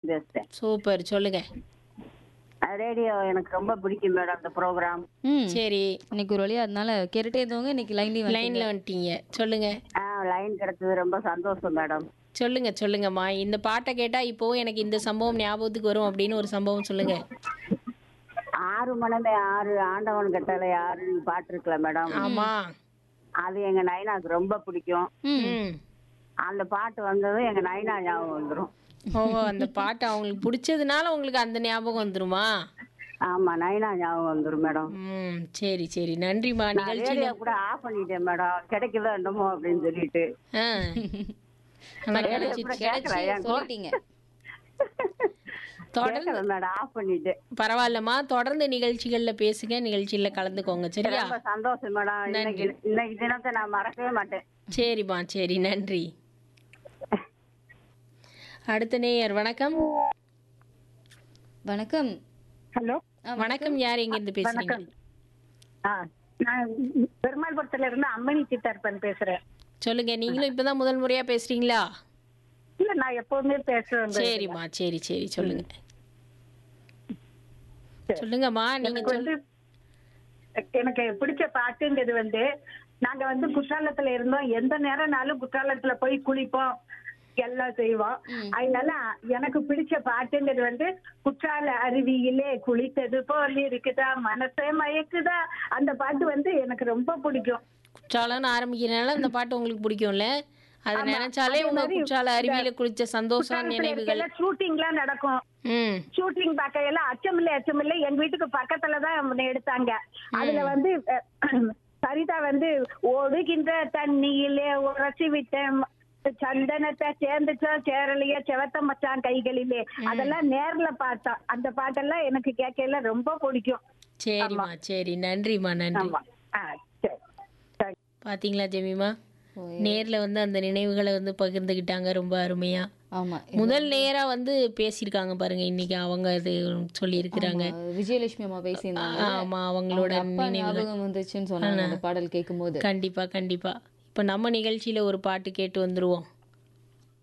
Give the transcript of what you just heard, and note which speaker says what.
Speaker 1: பேசுறேன்
Speaker 2: சூப்பர் சொல்லுங்க
Speaker 1: ரேடியோ எனக்கு ரொம்ப பிடிக்கும் மேடம் அந்த ப்ரோக்ராம்
Speaker 3: ம்
Speaker 2: சரி
Speaker 3: இன்னைக்கு ஒரு வழியா அதனால கேட்டுட்டே இருந்தவங்க இன்னைக்கு லைன்லயும்
Speaker 2: லைன்ல வந்துட்டீங்க சொல்லுங்க
Speaker 1: லைன் கிடைச்சது ரொம்ப சந்தோஷம் மேடம்
Speaker 2: சொல்லுங்க சொல்லுங்கம்மா இந்த பாட்டை கேட்டா இப்போவும் எனக்கு இந்த சம்பவம் ஞாபகத்துக்கு வரும் அப்படின்னு ஒரு சம்பவம் சொல்லுங்க
Speaker 1: ஆறு மணமே ஆறு ஆண்டவன் கட்டளை ஆறுன்னு பாட்டு இருக்குல்ல மேடம்
Speaker 2: ஆமா
Speaker 1: அது எங்க நைனாக்கு ரொம்ப பிடிக்கும்
Speaker 3: ம்
Speaker 2: ம்
Speaker 1: அந்த பாட்டு வந்ததும் எங்க நைனா ஞாபகம் வந்துடும்
Speaker 2: ஓ அந்த பாட்டு அவங்களுக்கு பிடிச்சதுனால உங்களுக்கு அந்த ஞாபகம் வந்துருமா
Speaker 1: ஆமா நைனா ஞாபகம் வந்துடும் மேடம்
Speaker 2: ம் சரி சரி நன்றிம்மா நிகழ்ச்சியில
Speaker 1: ரேடியோ கூட ஆஃப் பண்ணிட்டேன் மேடம் கிடைக்குதோ என்னமோ அப்படின்னு சொல்லிட்டு
Speaker 2: ஆ ஆனா கிடைச்சிச்சு
Speaker 1: கூட கேட்கல ஏன்
Speaker 3: சொல்லிட்டீங்க
Speaker 2: தொடர்ந்து
Speaker 1: கேட்கல மேடம் ஆஃப் பண்ணிட்டேன்
Speaker 2: பரவாயில்லம்மா தொடர்ந்து நிகழ்ச்சிகள்ல பேசுங்க நிகழ்ச்சியில கலந்துக்கோங்க சரியா
Speaker 1: ரொம்ப சந்தோஷம் மேடம் இன்னைக்கு இன்னைக்கு தினத்தை நான் மறக்கவே மாட்டேன்
Speaker 2: சரிம்மா சரி நன்றி அடுத்த நேயர் வணக்கம்
Speaker 3: வணக்கம்
Speaker 4: ஹலோ
Speaker 2: வணக்கம் யார் எங்க இருந்து பேசுறீங்க
Speaker 4: ஆ நான் பெருமாள்புரத்துல இருந்து அம்மணி சித்தர்பன் பேசுறேன்
Speaker 2: சொல்லுங்க நீங்களும் இப்பதான் முதல் முறையா பேசுறீங்களா
Speaker 4: இல்ல நான் எப்பவுமே பேசுவேன்
Speaker 2: சரிம்மா சரி சரி சொல்லுங்க சொல்லுங்கம்மா நீங்க
Speaker 4: எனக்கு
Speaker 2: சொல்லு
Speaker 4: வந்து எனக்கு பிடிச்ச பாட்டுங்கிறது வந்து நாங்க வந்து குற்றாலத்துல இருந்தோம் எந்த நேரம்னாலும் குற்றாலத்துல போய் குளிப்போம் எல்லாம் செய்வோம் அதனால எனக்கு பிடிச்ச பாட்டுங்கிறது வந்து குற்றால அருவியிலே குளித்தது போல் இருக்குதா மனசே மயக்குதா அந்த பாட்டு வந்து எனக்கு ரொம்ப பிடிக்கும்
Speaker 2: குற்றாலம்னு ஆரம்பிக்கிறனால இந்த பாட்டு உங்களுக்கு பிடிக்கும்ல அது
Speaker 4: ஆமா.
Speaker 2: நினைச்சாலே
Speaker 4: அதே
Speaker 2: உங்க
Speaker 4: மாதிரி
Speaker 2: குற்றால அருவியில குளிச்ச சந்தோஷம் நினைவுகள்
Speaker 4: ஷூட்டிங்லாம் நடக்கும்
Speaker 2: ம்
Speaker 4: ஷூட்டிங் பார்க்கையில அச்சமில்லை அச்சமில்லை எங்க வீட்டுக்கு பக்கத்துல தான் அவனை எடுத்தாங்க அதுல வந்து அஹ், சரிதா வந்து ஓடுகின்ற தண்ணியிலே உரசி விட்டேன் சந்தனத்தை சேர்ந்துச்சோ சேரலையோ செவத்த மச்சான் கைகளிலே அதெல்லாம் நேர்ல பார்த்தோம் அந்த பாட்டெல்லாம் எனக்கு கேட்கல ரொம்ப பிடிக்கும்
Speaker 2: சரிம்மா சரி நன்றிம்மா நன்றி
Speaker 4: ஆமா ஆ சரி சரி
Speaker 2: பாத்தீங்களா ஜெமிமா நேர்ல வந்து அந்த நினைவுகளை வந்து பகிர்ந்துக்கிட்டாங்க ரொம்ப அருமையா
Speaker 3: ஆமா
Speaker 2: முதல் நேரா வந்து பேசியிருக்காங்க பாருங்க இன்னைக்கு அவங்க இது சொல்லியிருக்கிறாங்க
Speaker 3: ஆமா, விஜயலட்சுமி அம்மா பேசியிருந்தாங்க
Speaker 2: ஆமா அவங்களோட
Speaker 3: அவங்க அப்பா
Speaker 2: நினைவுகள்
Speaker 3: ஞாபகம் வந்துச்சுன்னு சொன்னாங்க அந்த பாடல் கேட்கும்போது
Speaker 2: கண்டிப்பா கண்டிப்பா இப்ப நம்ம நிகழ்ச்சியில ஒரு பாட்டு கேட்டு வந்துருவோம்